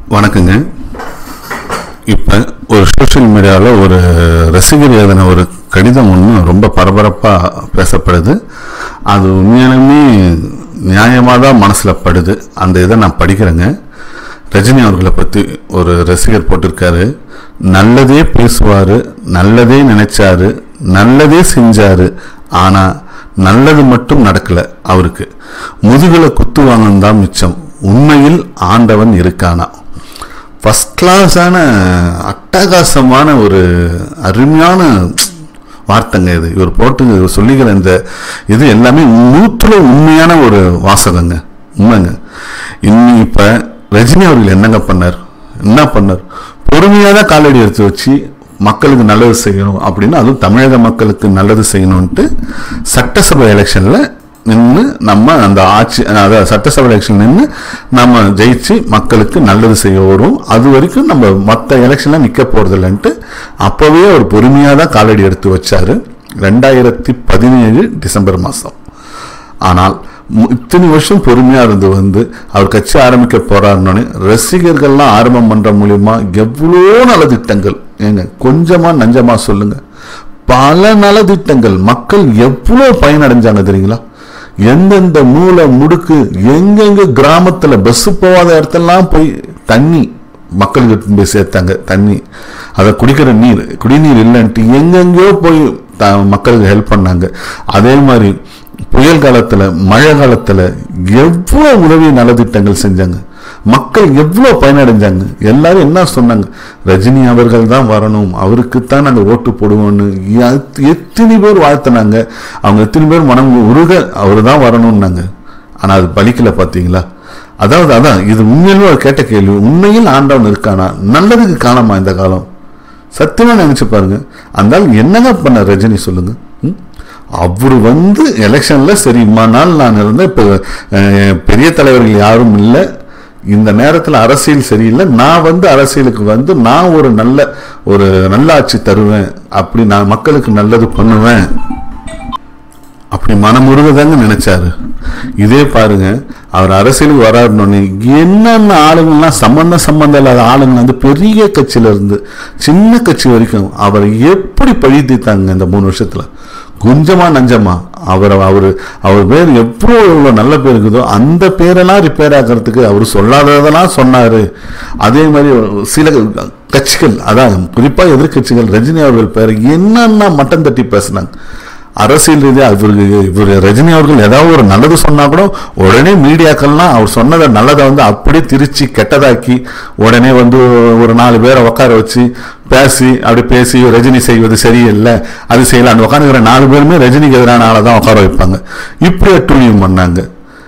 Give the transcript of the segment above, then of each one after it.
வணக்கங்க இப்போ ஒரு சோஷியல் மீடியாவில் ஒரு ரசிகர் எழுதின ஒரு கடிதம் ஒன்று ரொம்ப பரபரப்பாக பேசப்படுது அது உண்மையாலுமே நியாயமாக தான் மனசில் படுது அந்த இதை நான் படிக்கிறேங்க ரஜினி அவர்களை பற்றி ஒரு ரசிகர் போட்டிருக்காரு நல்லதே பேசுவார் நல்லதே நினைச்சாரு நல்லதே செஞ்சாரு ஆனால் நல்லது மட்டும் நடக்கல அவருக்கு முதுகுல குத்து வாங்கணும் தான் மிச்சம் உண்மையில் ஆண்டவன் இருக்கானா ஃபஸ்ட் கிளாஸான அட்டகாசமான ஒரு அருமையான வார்த்தைங்க இது இவர் போட்டு இவர் சொல்லிக்கிற இந்த இது எல்லாமே நூற்றுல உண்மையான ஒரு வாசகங்க உண்மைங்க இன்னும் இப்போ ரஜினி அவர்கள் என்னங்க பண்ணார் என்ன பண்ணார் பொறுமையாக தான் காலடி எடுத்து வச்சு மக்களுக்கு நல்லது செய்யணும் அப்படின்னு அதுவும் தமிழக மக்களுக்கு நல்லது செய்யணும்ன்ட்டு சட்டசபை எலெக்ஷனில் நின்று நம்ம அந்த ஆட்சி அதாவது சட்டசபை எலெக்ஷன் நின்று நம்ம ஜெயிச்சு மக்களுக்கு நல்லது செய்ய வரும் அது வரைக்கும் நம்ம மற்ற எலெக்ஷன்ல நிற்க போறதில்லைன்ட்டு அப்போவே ஒரு பொறுமையாக தான் காலடி எடுத்து வச்சாரு ரெண்டாயிரத்தி பதினேழு டிசம்பர் மாதம் ஆனால் மு- இத்தனை வருஷம் பொறுமையா இருந்து வந்து அவர் கட்சி ஆரம்பிக்க போறாருன்னு ரசிகர்கள்லாம் ஆரம்பம் பண்ற மூலியமா எவ்வளோ நலத்திட்டங்கள் ஏங்க கொஞ்சமா நஞ்சமா சொல்லுங்க பல நலத்திட்டங்கள் மக்கள் எவ்வளோ பயனடைஞ்சாங்க தெரியுங்களா எந்தெந்த மூலை முடுக்கு எங்கெங்க கிராமத்துல பஸ் போகாத இடத்தெல்லாம் போய் தண்ணி மக்களுக்கு எடுத்துன்னு போய் சேர்த்தாங்க தண்ணி அதை குடிக்கிற நீர் குடிநீர் இல்லைன்ட்டு எங்கெங்கேயோ போய் த- மக்களுக்கு ஹெல்ப் பண்ணாங்க அதே மாதிரி புயல் காலத்துல மழை காலத்துல எவ்வளவு உதவி நலத்திட்டங்கள் செஞ்சாங்க மக்கள் எவ்வளவு பயனடைஞ்சாங்க எல்லாரும் என்ன சொன்னாங்க ரஜினி அவர்கள் தான் வரணும் அவருக்கு தான் நாங்க ஓட்டு போடுவோம்னு எத்- எத்தனை பேர் வாழ்த்துனாங்க அவங்க எத்தனை பேர் மனம் உருக அவர் தான் வரணும்னாங்க ஆனா அது பலிக்கல பாத்தீங்களா அதாவது அதான் இது உண்மையிலுமே அவர் கேட்ட கேள்வி உண்மையில் ஆண்டவன் இருக்கானா நல்லதுக்கு காணாமா இந்த காலம் சத்தியமா நினைச்சு பாருங்க அந்த ஆள் என்னங்க பண்ண ரஜினி சொல்லுங்க ம்? அவரு வந்து எலெக்ஷன்ல சரி இம்மா நாள் நான் இருந்தேன் இப்ப அஹ், பெரிய தலைவர்கள் யாரும் இல்லை இந்த நேரத்தில் அரசியல் சரியில்லை நான் வந்து அரசியலுக்கு வந்து நான் ஒரு நல்ல ஒரு நல்லாட்சி தருவேன் அப்படி நான் மக்களுக்கு நல்லது பண்ணுவேன் அப்படி மனமுருகதாங்க நினைச்சாரு இதே பாருங்க அவர் அரசியலுக்கு வராருன்னு என்னென்ன ஆளுங்கள்லாம் சம்பந்த சம்பந்தம் இல்லாத ஆளுங்க வந்து பெரிய கட்சியில இருந்து சின்ன கட்சி வரைக்கும் அவரை எப்படி பழி தீர்த்தாங்க இந்த மூணு வருஷத்துல கொஞ்சமா நஞ்சமா அவர் அவர் அவர் பேர் எவ்வளோ எவ்வளோ நல்ல பேர் இருக்குதோ அந்த பேரெல்லாம் ரிப்பேர் ஆகிறதுக்கு அவர் சொல்லாததெல்லாம் சொன்னாரு அதே மாதிரி சில கட்சிகள் அதான் குறிப்பா எதிர்க்கட்சிகள் ரஜினி அவர்கள் பேர் என்னென்ன மட்டம் தட்டி பேசினாங்க அரசியல் ரீதியாக இவருக்கு இவர் ரஜினி அவர்கள் ஏதாவது ஒரு நல்லது சொன்னா கூட உடனே மீடியாக்கள்லாம் அவர் சொன்னதை நல்லதை வந்து அப்படியே திரிச்சு கெட்டதாக்கி உடனே வந்து ஒரு நாலு பேரை உட்கார வச்சு பேசி அப்படி பேசி ரஜினி செய்வது சரியில்லை அது செய்யல அந்த உட்காந்துக்கிற நாலு பேருமே ரஜினிக்கு எதிரான ஆளை தான் உட்கார வைப்பாங்க இப்படி அட்டுழியம் பண்ணாங்க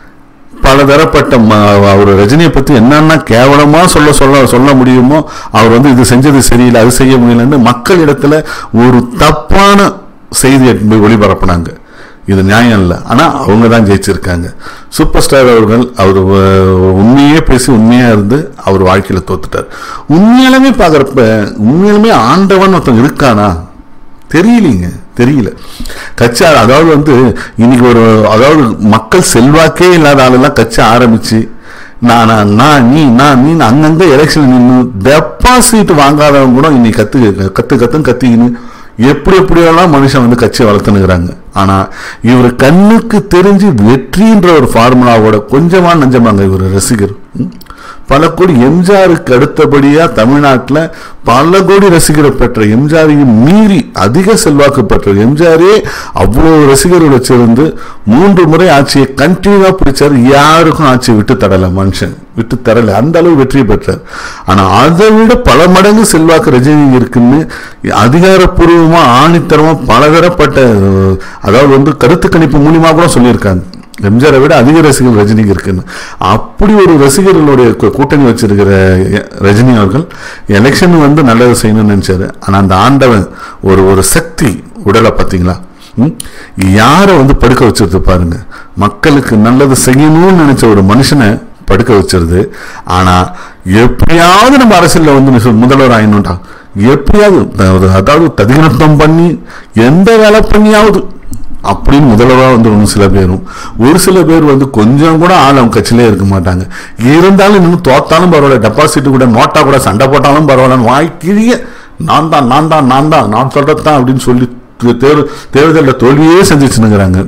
பலதரப்பட்ட ம- அவர் ரஜினியை பத்தி என்னென்ன கேவலமா சொல்ல சொல்ல சொல்ல முடியுமோ அவர் வந்து இது செஞ்சது சரியில்லை அது செய்ய முடியலன்னு மக்களிடத்துல ஒரு தப்பான செய்தியை போய் ஒளிபரப்புனாங்க இது நியாயம் இல்லை ஆனா அவங்க தான் ஜெயிச்சிருக்காங்க சூப்பர் ஸ்டார் அவர்கள் அவர் வ- உண்மையே பேசி உண்மையா இருந்து அவர் வாழ்க்கையில தோத்துட்டார் உண்மையாலுமே பாக்குறப்ப உண்மையாலுமே ஆண்டவன் ஒருத்தன் இருக்கானா தெரியலீங்க தெரியல கட்சி ஆர- அதாவது வந்து இன்னைக்கு ஒரு அதாவது மக்கள் செல்வாக்கே இல்லாத ஆளெல்லாம் கட்சி ஆரம்பிச்சு நான் நான், நான் நீ நான் நீ அங்கங்க எலெக்ஷன் நின்று டெபாசிட் வாங்காதவங்க கூட இன்னைக்கு கத்து கத்து கத்துன்னு கத்திக்கின்னு எப்படி எப்படியெல்லாம் மனுஷன் வந்து கட்சி வளர்த்துனுக்குறாங்க ஆனா இவர் கண்ணுக்கு தெரிஞ்சு வெற்றின்ற ஒரு ஃபார்முலாவோட கொஞ்சமா நஞ்சமாங்க இவர் ரசிகர் ம்? பல கோடி எம்ஜிஆருக்கு அடுத்தபடியா தமிழ்நாட்டில் பல கோடி ரசிகரை பெற்ற எம்ஜிஆரையும் மீறி அதிக செல்வாக்கு பெற்ற எம்ஜிஆரே அவ்வளோ ரசிகர்கள் வச்சிருந்து மூன்று முறை ஆட்சியை கண்டினியூவா பிடிச்சாரு யாருக்கும் ஆட்சியை விட்டு தரல மனுஷன் விட்டு தரல அந்த அளவு வெற்றி பெற்றார் ஆனா அதை விட பல மடங்கு செல்வாக்கு ரஜினி இருக்குன்னு அதிகாரப்பூர்வமா ஆணித்தரமா பலதரப்பட்ட அஹ், அதாவது வந்து கருத்து கணிப்பு மூலியமா கூட சொல்லியிருக்காங்க எம்ஜிஆரை விட அதிக ரசிகர்கள் ரஜினிக்கு இருக்குன்னு அப்படி ஒரு ரசிகர்களுடைய கூ- கூட்டணி வச்சிருக்கிற எ- ரஜினி அவர்கள் எலெக்ஷன் வந்து நல்லது செய்யணும்னு நினைச்சாரு ஆனா அந்த ஆண்டவன் ஒரு ஒரு சக்தி உடலை பார்த்தீங்களா ம்? யாரை வந்து படுக்க வச்சிருது பாருங்க மக்களுக்கு நல்லது செய்யணும்னு நினைச்ச ஒரு மனுஷனை படுக்க வச்சிருது ஆனா எப்படியாவது நம்ம அரசியல்ல வந்து நீ சொல் முதல்வர் ஆயிடணும்டா எப்படியாவது அதாவது- அதாவது ததிகணத்தம் பண்ணி எந்த வேலை பண்ணியாவது அப்படின்னு முதல்வா வந்து ஒரு சில பேரும் ஒரு சில பேர் வந்து கொஞ்சம் கூட ஆள் அவங்க கட்சியிலே இருக்க மாட்டாங்க இருந்தாலும் இன்னும் தோத்தாலும் பரவாயில்ல டெபாசிட் கூட நோட்டா கூட சண்டை போட்டாலும் பரவாயில்லன்னு வாய் கிழிய நான் தான் நான் தான் நான் தான் நான் சொல்றதுதான் அப்படின்னு சொல்லி தேர் தேர்தலில் தோல்வியே செஞ்சுச்சுனுங்கிறாங்க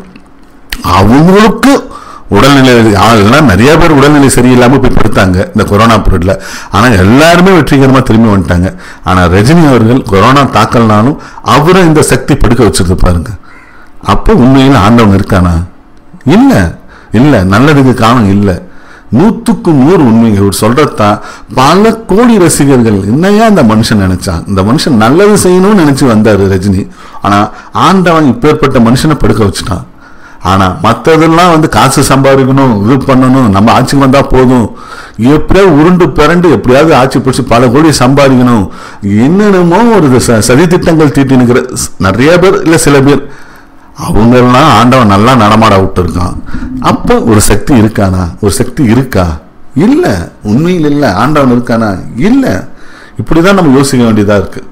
அவங்களுக்கு உடல்நிலை ஆளுலாம் நிறைய பேர் உடல்நிலை சரியில்லாம போய் படுத்தாங்க இந்த கொரோனா பீரியட்ல ஆனா எல்லாருமே வெற்றிகரமா திரும்பி வந்துட்டாங்க ஆனா ரஜினி அவர்கள் கொரோனா தாக்கல்னாலும் அவரை இந்த சக்தி படுக்க வச்சிருக்கு பாருங்க அப்போ உண்மையில் ஆண்டவன் இருக்கானா இல்ல இல்ல நல்லதுக்கு காரணம் இல்ல நூத்துக்கு நூறு உண்மைங்க இவர் சொல்றதா பல கோடி ரசிகர்கள் என்னையா இந்த மனுஷன் நினைச்சான் இந்த மனுஷன் நல்லது செய்யணும்னு நினைச்சு வந்தாரு ரஜினி ஆனா ஆண்டவன் இப்பேற்பட்ட மனுஷனை படுக்க வச்சுட்டான் ஆனா மத்ததெல்லாம் வந்து காசு சம்பாதிக்கணும் இது பண்ணணும் நம்ம ஆட்சிக்கு வந்தா போதும் எப்படியாவது உருண்டு பிறண்டு எப்படியாவது ஆட்சி பிடிச்சி பல கோடி சம்பாதிக்கணும் என்னென்னமோ ஒரு ச- சதி திட்டங்கள் தீட்டினுக்கிற ஸ்- நிறைய பேர் இல்ல சில பேர் அவங்கெல்லாம் ஆண்டவன் நல்லா நடமாட விட்டுருக்கான் அப்போ ஒரு சக்தி இருக்கானா ஒரு சக்தி இருக்கா இல்ல உண்மையில் இல்ல ஆண்டவன் இருக்கானா இல்ல இப்படிதான் நம்ம யோசிக்க வேண்டியதா இருக்கு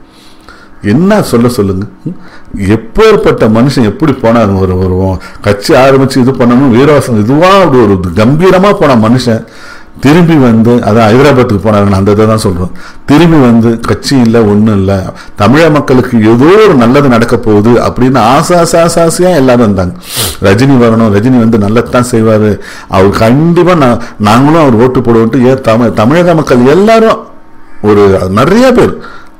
என்ன சொல்ல சொல்லுங்க ம்? எப்பேற்பட்ட மனுஷன் எப்படி போனார் ஒரு ஒரு கட்சி ஆரம்பிச்சு இது பண்ணணும் வீரவாசம் இதுவா அப்படி ஒரு கம்பீரமா போன மனுஷன் திரும்பி வந்து அதான் ஹைதராபாத்துக்கு போனாரு அந்த இதை தான் சொல்றோம் திரும்பி வந்து கட்சி இல்லை ஒன்றும் இல்லை தமிழக மக்களுக்கு ஏதோ ஒரு நல்லது நடக்க போகுது அப்படின்னு ஆசை ஆசை ஆசை ஆசையா எல்லாரும் இருந்தாங்க ரஜினி வரணும் ரஜினி வந்து நல்லதுதான் செய்வாரு அவர் கண்டிப்பா நான் நாங்களும் அவர் ஓட்டு போடுவோன்ட்டு ஏ தமிழ் தமிழக மக்கள் எல்லாரும் ஒரு நிறைய பேர்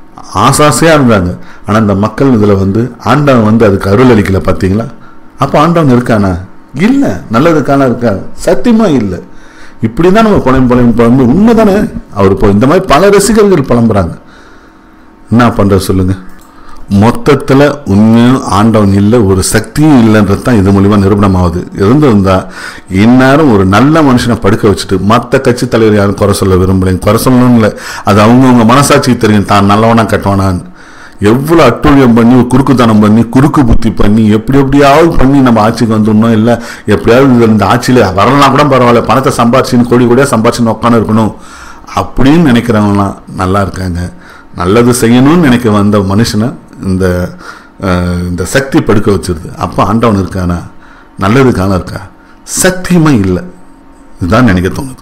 ஆசாசையா இருந்தாங்க ஆனா இந்த மக்கள் இதுல வந்து ஆண்டவன் வந்து அதுக்கு அருள் அளிக்கல பாத்தீங்களா அப்ப ஆண்டவன் இருக்கானா இல்ல நல்லதுக்கான இருக்கா சத்தியமா இல்ல இப்படிதான் நம்ம புலம் புலம் புலம்பு உண்மைதானே அவர் இப்போ இந்த மாதிரி பல ரசிகர்கள் புலம்புறாங்க என்ன பண்றது சொல்லுங்க மொத்தத்துல உண்மையும் ஆண்டவன் இல்லை ஒரு சக்தியும் இல்லைன்றது தான் இது மூலியமா நிரூபணம் ஆகுது இருந்திருந்தா இந்நேரம் ஒரு நல்ல மனுஷனை படுக்க வச்சுட்டு மற்ற கட்சி தலைவர் யாரும் குறை சொல்ல விரும்புறேன் குறை சொல்லணும் இல்லை அது அவங்கவுங்க மனசாட்சிக்கு தெரியும் தான் நல்லவனா கட்டுவானான்னு எவ்வளவு அட்டூழியம் பண்ணி குறுக்குத்தனம் பண்ணி குறுக்கு புத்தி பண்ணி எப்படி எப்படியாவது பண்ணி நம்ம ஆட்சிக்கு வந்துடணும் இல்லை எப்படியாவது இது இந்த ஆட்சியில வரலாம் கூட பரவாயில்ல பணத்தை சம்பாரிச்சுன்னு கோடி கோடியா சம்பாரிச்சுன்னு உட்காந்து இருக்கணும் அப்படின்னு நினைக்கிறவங்களாம் நல்லா இருக்காங்க நல்லது செய்யணும்னு நினைக்க வந்த மனுஷனை இந்த அஹ், இந்த சக்தி படுக்க வச்சிருது அப்போ ஆண்டவன் இருக்கானா நல்லதுக்கான இருக்கா சத்தியமா இல்லை இதுதான் நினைக்க தோணுது